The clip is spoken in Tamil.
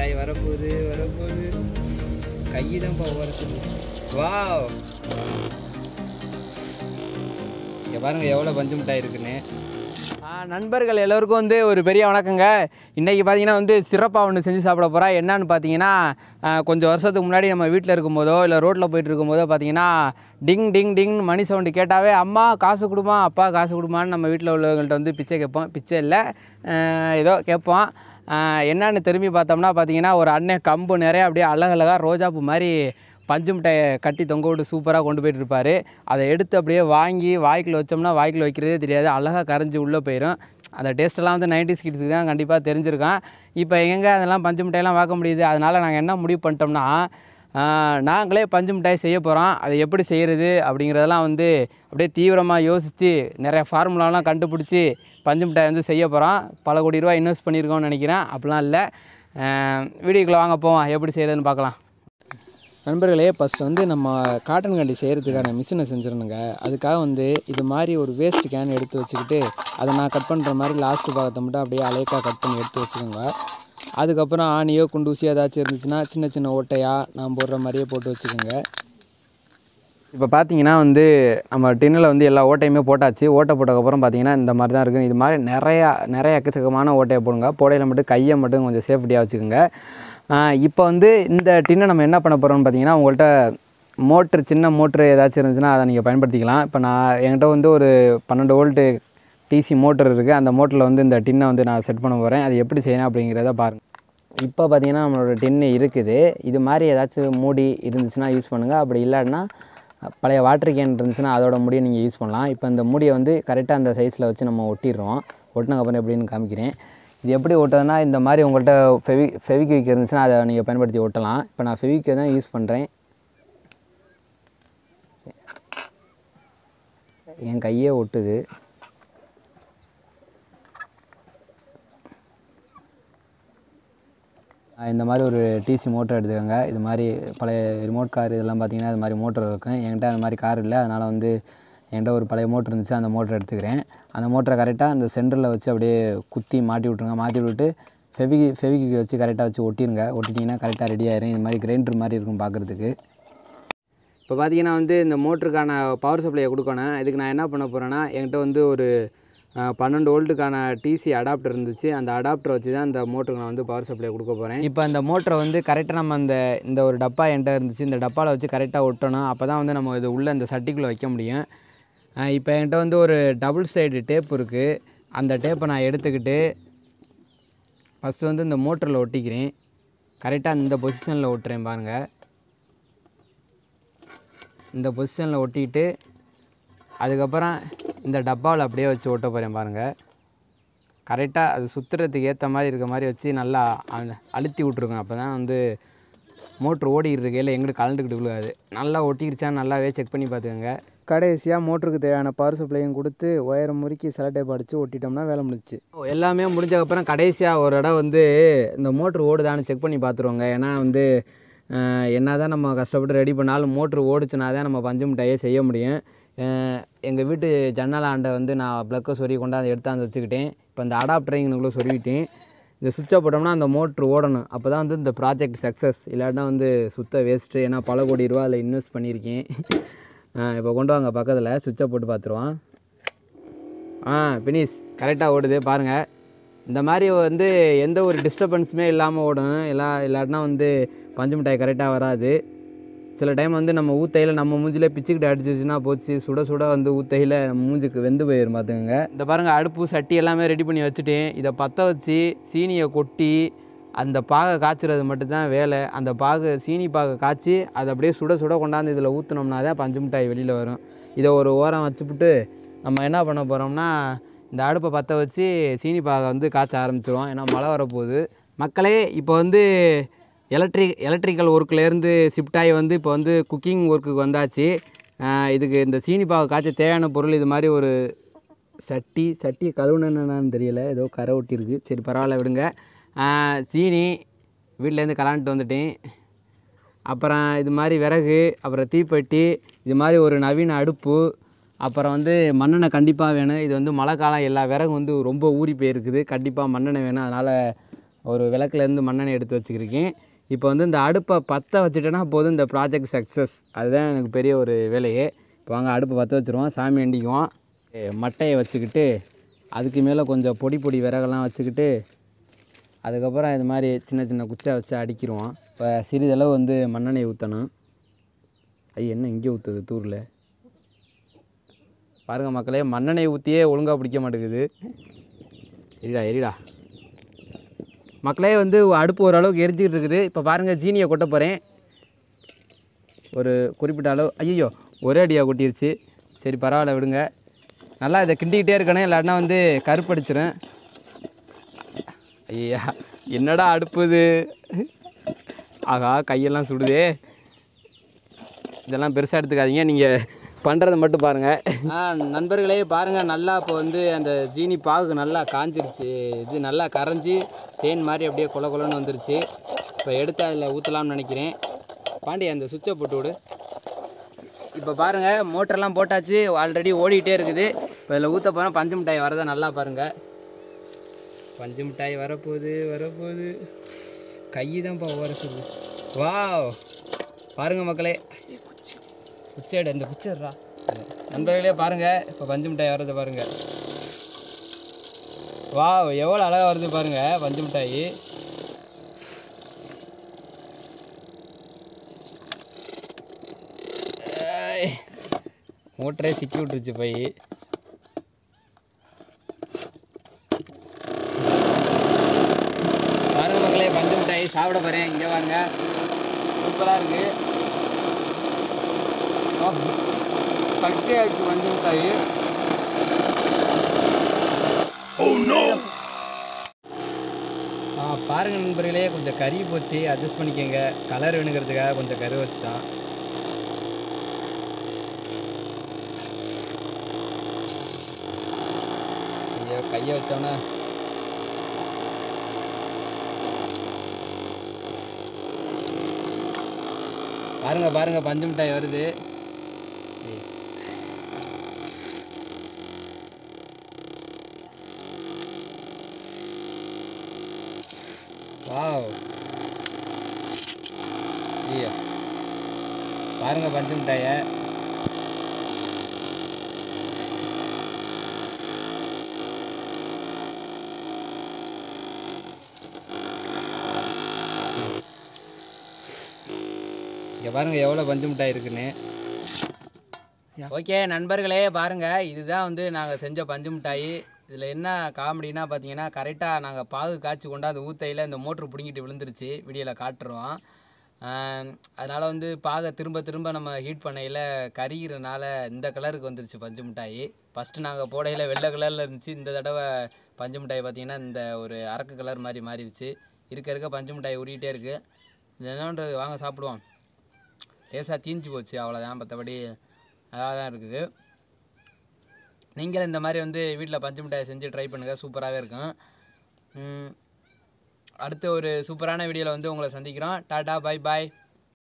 மிட்டாய் வரப்போகுது வரப்போகுது கை தான் வரப்போகுது வாவ் இங்கே பாருங்க எவ்வளோ பஞ்சு மிட்டாய் இருக்குன்னு ஆ, நண்பர்கள் எல்லோருக்கும் வந்து ஒரு பெரிய வணக்கங்க இன்றைக்கி பார்த்தீங்கன்னா வந்து சிறப்பாக ஒன்று செஞ்சு சாப்பிட போகிறா என்னன்னு பார்த்தீங்கன்னா ஆ, கொஞ்சம் வருஷத்துக்கு முன்னாடி நம்ம வீட்டில் இருக்கும்போதோ இல்லை ரோட்டில் போயிட்டு இருக்கும்போதோ பார்த்தீங்கன்னா டிங் டிங் டிங் மணி சவுண்டு கேட்டாவே அம்மா காசு கொடுமா அப்பா காசு கொடுமான்னு நம்ம வீட்டில் உள்ளவங்கள்ட்ட வந்து பிச்சை கேட்போம் பிச்சை இல்லை ஆ, ஏதோ கேட்போம் ஆ, என்னன்னு திரும்பி பார்த்தோம்னா பார்த்தீங்கன்னா ஒரு அண்ணன் கம்பு நிறைய அப்படியே அழகழகாக ரோஜாப்பூ மாதிரி பஞ்சு மிட்டாயை கட்டி தொங்க விட்டு சூப்பராக கொண்டு போயிட்டு இருப்பார் அதை எடுத்து அப்படியே வாங்கி வாய்க்குள்ள வச்சோம்னா வாய்க்குள்ள வைக்கிறதே தெரியாது அழகாக கரைஞ்சி உள்ளே போயிடும் அந்த டேஸ்ட்டெல்லாம் வந்து நைன்டி கிட்ஸுக்கு தான் கண்டிப்பாக தெரிஞ்சிருக்கான் இப்போ எங்கே அதெல்லாம் பஞ்சு மிட்டாயெல்லாம் பார்க்க முடியுது அதனால் நாங்கள் என்ன முடிவு பண்ணிட்டோம்னா ஆஹ், நாங்களே பஞ்சு மிட்டாய் செய்ய போகிறோம் அதை எப்படி செய்கிறது அப்படிங்கிறதெல்லாம் வந்து அப்படியே தீவிரமாக யோசித்து நிறைய ஃபார்முலாலாம் கண்டுபிடிச்சி பஞ்சு மிட்டாய் வந்து செய்ய போகிறோம் பல கோடி ரூபா இன்வெஸ்ட் பண்ணியிருக்கோம்னு நினைக்கிறேன் அப்படிலாம் இல்லை வீடியோக்குள்ளே வாங்க போவோம் எப்படி செய்கிறதுன்னு பார்க்கலாம் நண்பர்களே ஃபஸ்ட் வந்து நம்ம காட்டன் கேண்டி செய்கிறதுக்கான மிஷினை செஞ்சிடணுங்க அதுக்காக வந்து இது மாதிரி ஒரு வேஸ்ட் கேன் எடுத்து வச்சுக்கிட்டு அதை நான் கட் பண்ணுற மாதிரி லாஸ்ட்டு பாகத்தை மட்டும் அப்படியே அலைக்காக கட் பண்ணி எடுத்து வச்சுக்கோங்க அதுக்கப்புறம் ஆணியோ குண்டூசியோ ஏதாச்சும் இருந்துச்சுன்னா சின்ன சின்ன ஓட்டையாக நான் போடுற மாதிரியே போட்டு வச்சுக்கோங்க இப்போ பார்த்தீங்கன்னா வந்து நம்ம டின்னில் வந்து எல்லா ஓட்டையுமே போட்டாச்சு ஓட்டை போட்டதுக்கப்புறம் பார்த்தீங்கன்னா இந்த மாதிரி தான் இருக்குது இது மாதிரி நிறையா நிறைய எக்கச்சக்கமான ஓட்டையை போடுங்க போடையில் மட்டும் கையை மட்டும் கொஞ்சம் சேஃப்டியாக வச்சுக்கோங்க இப்போ வந்து இந்த டின்னை நம்ம என்ன பண்ண போகிறோம்னு பார்த்தீங்கன்னா உங்கள்கிட்ட மோட்ரு சின்ன மோட்ரு ஏதாச்சும் இருந்துச்சுன்னா அதை நீங்கள் பயன்படுத்திக்கலாம் இப்போ நான் என்கிட்ட வந்து ஒரு பன்னெண்டு வோல்ட்டு டிசி மோட்டர் இருக்குது அந்த மோட்டரில் வந்து இந்த டின்னை வந்து நான் செட் பண்ண போகிறேன் அது எப்படி செய்யணும் அப்படிங்கிறத பாருங்கள் இப்போ பார்த்தீங்கன்னா நம்மளோட டின்னு இருக்குது இது மாதிரி ஏதாச்சும் மூடி இருந்துச்சுன்னா யூஸ் பண்ணுங்கள் அப்படி இல்லாட்டினா பழைய வாட்டர் கேன் இருந்துச்சுன்னா அதோட மூடியை நீங்கள் யூஸ் பண்ணலாம் இப்போ இந்த மூடியை வந்து கரெக்டாக அந்த சைஸில் வச்சு நம்ம ஒட்டிடுறோம் ஒட்டினதுக்கப்புறம் எப்படின்னு காமிக்கிறேன் இது எப்படி ஒட்டுறதுனா இந்த மாதிரி உங்கள்கிட்ட ஃபெவி ஃபெவிக்விக் இருந்துச்சுன்னா அதை நீங்கள் பயன்படுத்தி ஒட்டலாம் இப்போ நான் ஃபெவிக்வை தான் யூஸ் பண்ணுறேன் என் கையே ஒட்டுது அஹ் இந்த மாதிரி ஒரு டிசி மோட்டர் எடுத்துக்கோங்க இது மாதிரி பழைய ரிமோட் கார் இதெல்லாம் பார்த்தீங்கன்னா இது மாதிரி மோட்டர் இருக்கும் என்கிட்ட அந்த மாதிரி கார் இல்லை அதனால் வந்து என்கிட்ட ஒரு பழைய மோட்டர் இருந்துச்சு அந்த மோட்டர் எடுத்துக்கிறேன் அந்த மோட்டரை கரெக்டாக அந்த சென்டரில் வச்சு அப்படியே குத்தி மாட்டி விட்ருங்க மாட்டி விட்டு ஃபெவிகி ஃபெவிக்கு வச்சு கரெக்டாக வச்சு ஒட்டிருங்க ஒட்டிட்டிங்கன்னா கரெக்டாக ரெடி ஆயிரும் இது மாதிரி கிரைண்டர் மாதிரி இருக்கும் பார்க்குறதுக்கு இப்போ பார்த்தீங்கன்னா வந்து இந்த மோட்டருக்கான பவர் சப்ளையை கொடுக்கணும் இதுக்கு நான் என்ன பண்ண போகிறேன்னா என்கிட்ட வந்து ஒரு அஹ், பன்னெண்டு வோல்ட்டுக்கான டிசி அடாப்டர் இருந்துச்சு அந்த அடாப்டரை வச்சு தான் இந்த மோட்டருக்கு நான் வந்து பவர் சப்ளை கொடுக்க போகிறேன் இப்போ அந்த மோட்டரை வந்து கரெக்டாக நம்ம அந்த இந்த ஒரு டப்பா என்கிட்ட இருந்துச்சு இந்த டப்பாவில் வச்சு கரெக்டாக ஒட்டணும் அப்போ தான் வந்து நம்ம இது உள்ளே இந்த சட்டிக்குள்ளே வைக்க முடியும் அஹ், இப்போ என்கிட்ட வந்து ஒரு டபுள் சைடு டேப் இருக்குது அந்த டேப்பை நான் எடுத்துக்கிட்டு ஃபஸ்ட்டு வந்து இந்த மோட்டரில் ஒட்டிக்கிறேன் கரெக்டாக இந்த பொசிஷனில் ஒட்டுறேன் பாருங்கள் இந்த பொசிஷனில் ஒட்டிட்டு அதுக்கப்புறம் இந்த டப்பாவில் அப்படியே வச்சு ஒட்ட போகிறேன் பாருங்கள் கரெக்டாக அது சுற்றுறதுக்கு ஏற்ற மாதிரி இருக்க மாதிரி வச்சு நல்லா அ- அழுத்தி விட்ருக்கேன் அப்போ தான் வந்து மோட்ரு ஓடிக்கிட்டு இருக்கையில் எங்கிட்டு கலண்டுக்கிட்டு விழுகாது நல்லா ஒட்டிக்கிடுச்சான்னு நல்லாவே செக் பண்ணி பார்த்துக்கோங்க கடைசியாக மோட்டருக்கு தேவையான பவர் சப்ளையும் கொடுத்து ஒயரை முறுக்கி செலட்டேப் அடித்து ஒட்டிட்டோம்னா வேலை முடிச்சு எல்லாமே முடிஞ்சக்கப்புறம் கடைசியாக ஒரு இடம் வந்து இந்த மோட்ரு ஓடுதான்னு செக் பண்ணி பார்த்துருவோங்க ஏன்னா வந்து என்ன தான் நம்ம கஷ்டப்பட்டு ரெடி பண்ணாலும் மோட்ரு ஓடுச்சுனா தான் நம்ம பஞ்சு மிட்டாயே செய்ய முடியும் எங்கள் வீட்டு ஜன்னலாண்டை வந்து நான் ப்ளக்கை சொருகி கொண்டாந்து எடுத்தாந்து வச்சுக்கிட்டேன் இப்போ இந்த அடாப்டரையும் இங்கனுக்குள்ளே சொருகிட்டேன் இந்த சுவிட்சை போட்டோம்னா அந்த மோட்ரு ஓடணும் அப்போ தான் வந்து இந்த ப்ராஜெக்ட் சக்ஸஸ் இல்லாட்டினா வந்து சுத்த வேஸ்ட்டு ஏன்னா பல கோடி ரூபா அதில் இன்வெஸ்ட் பண்ணியிருக்கேன் இப்போ கொண்டு வாங்க பக்கத்தில் சுவிட்சை போட்டு பார்த்துருவோம் ஆ பினிஷ் கரெக்டாக ஓடுது பாருங்கள் இந்த மாதிரி வந்து எந்த ஒரு டிஸ்டர்பன்ஸுமே இல்லாமல் ஓடணும் எல்லா இல்லாட்டினா வந்து பஞ்சு மிட்டாய் கரெக்டாக வராது சில டைம் வந்து நம்ம ஊத்தையில் நம்ம மூஞ்சிலே பிச்சுக்கிட்டு அடிச்சிச்சுன்னா போச்சு சுட சுட வந்து ஊத்தையில் நம்ம மூஞ்சுக்கு வெந்து போயிடும் பார்த்துக்கோங்க இந்த பாருங்கள் அடுப்பு சட்டி எல்லாமே ரெடி பண்ணி வச்சுட்டேன் இதை பற்ற வச்சு சீனியை கொட்டி அந்த பாகை காய்ச்சுறது மட்டும்தான் வேலை அந்த பாகு சீனி பாகை காய்ச்சி அதை அப்படியே சுட சுட கொண்டாந்து இதில் ஊற்றினோம்னா தான் பஞ்சு மிட்டாய் வெளியில் வரும் இதை ஒரு ஓரம் வச்சுப்புட்டு நம்ம என்ன பண்ண போகிறோம்னா இந்த அடுப்பை பற்ற வச்சு சீனி பாகை வந்து காய்ச்ச ஆரம்பிச்சிருவோம் ஏன்னா மழை வரப்போகுது மக்களே இப்போ வந்து எலக்ட்ரிக் எலக்ட்ரிக்கல் ஒர்க்லேருந்து ஷிஃப்ட் ஆகி வந்து இப்போ வந்து குக்கிங் ஒர்க்குக்கு வந்தாச்சு ஆஹ் இதுக்கு இந்த சீனி பாகை காய்ச்ச தேவையான பொருள் இது மாதிரி ஒரு சட்டி சட்டி கழுவுனன்னு தெரியல ஏதோ கரை ஒட்டியிருக்கு சரி பரவாயில்ல விடுங்க ஆஹ் சீனி வீட்டிலேருந்து கலாண்டுட்டு வந்துட்டேன் அப்புறம் இது மாதிரி விறகு அப்புறம் தீப்பெட்டி இது மாதிரி ஒரு நவீன அடுப்பு அப்புறம் வந்து மண்ணெண்ணெய் கண்டிப்பாக வேணும் இது வந்து மழை காலம் எல்லா விறகு வந்து ரொம்ப ஊறி போயிருக்குது கண்டிப்பாக மண்ணெண்ணெய் வேணும் அதனால் ஒரு விளக்குலேருந்து மண்ணெண்ணெய் எடுத்து வச்சுக்கிருக்கேன் இப்போ வந்து இந்த அடுப்பை பற்ற வச்சுட்டேன்னா போதும் இந்த ப்ராஜெக்ட் சக்ஸஸ் அதுதான் எனக்கு பெரிய ஒரு வேலையே இப்போ வாங்க அடுப்பை பற்ற வச்சுருவோம் சாமி வேண்டிக்குவோம் ஏ, மட்டையை வச்சுக்கிட்டு அதுக்கு மேலே கொஞ்சம் பொடி பொடி விறகெல்லாம் வச்சுக்கிட்டு அதுக்கப்புறம் இது மாதிரி சின்ன சின்ன குச்சா வச்சு அடிக்கிருவோம் இப்போ சிறிதளவு வந்து மண்ணெண்ணெய் ஊற்றணும் ஐய என்ன இங்கே ஊற்றுது தூரில் பாருங்கள் மக்களே மண்ணெண்ணெய் ஊற்றியே ஒழுங்காக பிடிக்க மாட்டேங்குது எரிடா எரிடா மக்களே வந்து அடுப்பு ஓரளவுக்கு எரிஞ்சிக்கிட்டு இருக்குது இப்போ பாருங்கள் ஜீனியை கொட்ட போகிறேன் ஒரு குறிப்பிட்ட அளவு ஐயோ ஒரே அடியாக கொட்டிருச்சு சரி பரவாயில்ல விடுங்க நல்லா இதை கிண்டிக்கிட்டே இருக்கணும் இல்லாட்டினா வந்து கருப்படிச்சிடும் ஐயா என்னடா அடுப்பு இது ஆகா கையெல்லாம் சுடுதே இதெல்லாம் பெருசாக எடுத்துக்காதீங்க நீங்கள் பண்ணுறதை மட்டும் பாருங்கள் ஆ நண்பர்களே பாருங்கள் நல்லா இப்போ வந்து அந்த ஜீனி பாகு நல்லா காஞ்சிருச்சு இது நல்லா கரைஞ்சி தேன் மாதிரி அப்படியே கொல கொலன்னு வந்துருச்சு இப்போ எடுத்து அதில் ஊற்றலாம்னு நினைக்கிறேன் பாண்டி அந்த சுவிட்சை போட்டு விடு இப்போ பாருங்கள் மோட்டர்லாம் போட்டாச்சு ஆல்ரெடி ஓடிக்கிட்டே இருக்குது இப்போ இதில் ஊற்ற போனால் பஞ்சு மிட்டாய் வரதை நல்லா பாருங்கள் பஞ்சு மிட்டாய் வரப்போகுது வரப்போகுது கை தான்ப்பா உரசுது வாவ் பாருங்க மக்களே குச்சேடு இந்த குச்சேடுறா நண்பர்களே பாருங்க இப்போ பஞ்சு மிட்டாய் வரதை பாருங்க வாவ் எவ்வளோ அழகாக வருது பாருங்க பஞ்சு மிட்டாய் ஏய், மோட்டரே சிக்கி விட்டுருச்சு போய் பாருங்க மக்களே பஞ்சு மிட்டாய் சாப்பிட போகிறேன் இங்கே பாருங்க சூப்பராக இருக்கு பக்கே இருக்கு பஞ்சு மிட்டாய் ஆ பாருங்க நண்பர்களே கொஞ்சம் கறி போச்சு அட்ஜஸ்ட் பண்ணிக்கோங்க கலர் வேணுங்கிறதுக்காக கொஞ்சம் கரு வச்சுட்டான் ஐயோ கையை வச்சோன்னே பாருங்க பாருங்க பஞ்சு மிட்டாய் வருது ஏய். வாவ் ஐயா பாருங்க பஞ்சு மிட்டாயை இங்கே பாருங்க எவ்வளோ பஞ்சு மிட்டாய் இருக்குன்னு ஓகே நண்பர்களே பாருங்க இதுதான் வந்து நாங்கள் செஞ்ச பஞ்சு மிட்டாய் இதில் என்ன காமெடினா பார்த்தீங்கன்னா கரெக்டாக நாங்கள் பாகு காய்ச்சி கொண்டாந்து ஊத்தையில் இந்த மோட்ரு பிடுங்கிட்டு விழுந்துருச்சு வீடியோவில் காட்டுருவோம் அதனால் வந்து பாகை திரும்ப திரும்ப நம்ம ஹீட் பண்ணையில் கரிகிறனால இந்த கலருக்கு வந்துருச்சு பஞ்சு மிட்டாய் ஃபஸ்ட்டு நாங்கள் போடையில் வெள்ளை கலரில் இருந்துச்சு இந்த தடவை பஞ்சு மிட்டாய் பார்த்தீங்கன்னா இந்த ஒரு அரக்கு கலர் மாதிரி மாறிடுச்சு இருக்க இருக்க பஞ்சு மிட்டாய் உருகிட்டே இருக்குது இது என்னன்றது வாங்க சாப்பிடுவோம் லேசாக தீஞ்சு போச்சு அவ்வளோதான் மற்றபடி அதாக தான் இருக்குது நீங்களும் இந்த மாதிரி வந்து வீட்டில் பஞ்சு மிட்டாய் செஞ்சு ட்ரை பண்ணுங்கள் சூப்பராகவே இருக்கும் ம், அடுத்த ஒரு சூப்பரான வீடியோவில் வந்து உங்களை சந்திக்கிறோம் டாடா பை பாய்